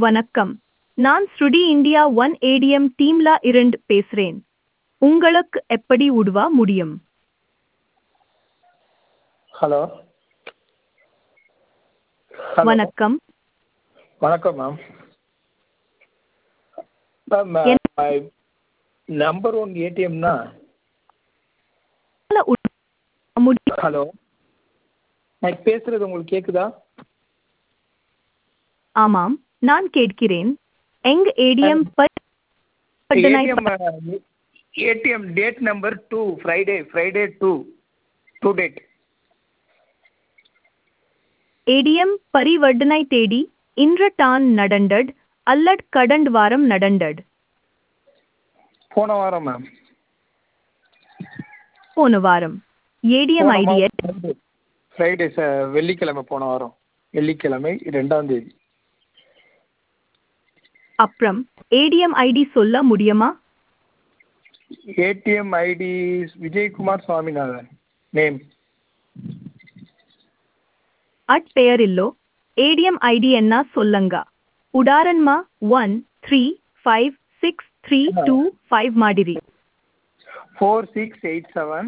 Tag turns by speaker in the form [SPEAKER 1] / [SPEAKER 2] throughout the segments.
[SPEAKER 1] வணக்கம் நான் ஸ்ருடி இந்தியா ஒன் ஏடிஎம் டீம்ல இருந்து பேசுறேன் உங்களுக்கு எப்படி உதவ முடியும்
[SPEAKER 2] ஹலோ ஹலோ
[SPEAKER 1] வணக்கம்
[SPEAKER 2] வணக்கம் மேம் மேம்
[SPEAKER 1] என்-
[SPEAKER 2] நம்பர் ஒன் ஏடிஎம்னா
[SPEAKER 1] உங்களால உதவ முடியும்
[SPEAKER 2] ஹலோ நான் பேசுறது உங்களுக்கு கேக்குதா
[SPEAKER 1] ஆமாம் நான் கேட்கிறேன் எங்க ATM
[SPEAKER 2] ATM ATM date number to Friday Friday to to date
[SPEAKER 1] ATM பரிவர்த்தனை தேடி இன்று தான் நடந்தது அல்லது கடந்த வாரம் நடந்தது
[SPEAKER 2] போன வாரம் மேம்
[SPEAKER 1] போன வாரம் ஏடிஎம் ஐடி
[SPEAKER 2] ஃப்ரைடே வெள்ளிக்கிழமை போன வாரம் வெள்ளிக்கிழமை ரெண்டாம் தேதி
[SPEAKER 1] அப்புறம் ஏடிஎம் ஐடி சொல்ல முடியுமா
[SPEAKER 2] ATM ID Vijayakumar Swaminathan name
[SPEAKER 1] at பெயரில்லோ ஏடிஎம் ஐடி என்ன சொல்லுங்க உதாரணமா one three five six three two five ಮಾಡಿರಿ
[SPEAKER 2] four six eight seven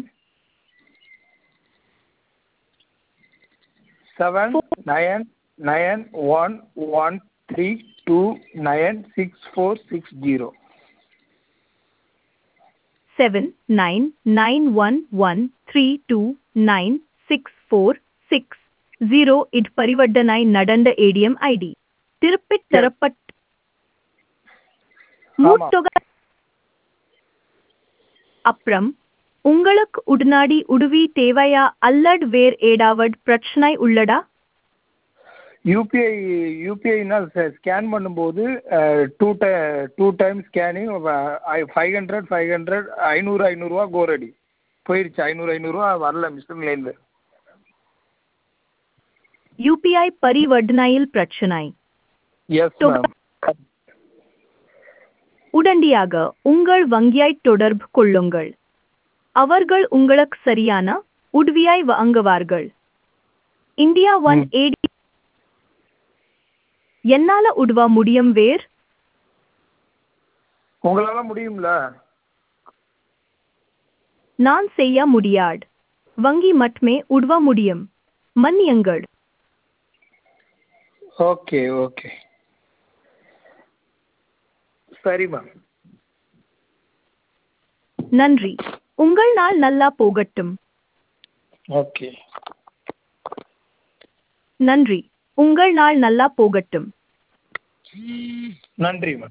[SPEAKER 2] seven nine nine one one three two nine six four six zero
[SPEAKER 1] seven nine nine one one three two nine six four six zero இது பரிவர்த்தனை நடந்த ATM ID திருப்பித் தரப்பட்ட மூத்தொகை அப்புறம் உங்களுக்கு உடனடி உதவி தேவையா அல்லது வேறு ஏதாவது பிரச்சனை உள்ளதா
[SPEAKER 2] யூபிஐ யூபிஐனா ஸ்கேன் பண்ணும்போது two tie two time scanning five hundred five hundred ஐநூறு ஐநூறுரூவா கோரடி போயிருச்சு ஐநூறு ஐநூறுரூவா வரல மிஷின்லேருந்து
[SPEAKER 1] யூபிஐ பரிவர்த்தனையில் பிரச்சனை
[SPEAKER 2] எஸ்
[SPEAKER 1] தொகை-
[SPEAKER 2] மேம்
[SPEAKER 1] உடனடியாக உங்கள் வங்கியை தொடர்பு கொள்ளுங்கள் அவர்கள் உங்களுக்கு சரியான உதவியை வழங்குவார்கள் இந்தியா ஒன்
[SPEAKER 2] ம்.
[SPEAKER 1] ஏடி என்னால உதவ முடியும் வேர்
[SPEAKER 2] உங்களால் முடியும்ல
[SPEAKER 1] நான் செய்ய முடியாது வங்கி மட்டுமே உதவ முடியும் மன்னியுங்கள்
[SPEAKER 2] ஓகே ஓகே சரி மேம்
[SPEAKER 1] நன்றி உங்கள் நாள் நல்லா போகட்டும்
[SPEAKER 2] ஓகே
[SPEAKER 1] நன்றி உங்கள் நாள் நல்லா போகட்டும்
[SPEAKER 2] நன்றி மேம்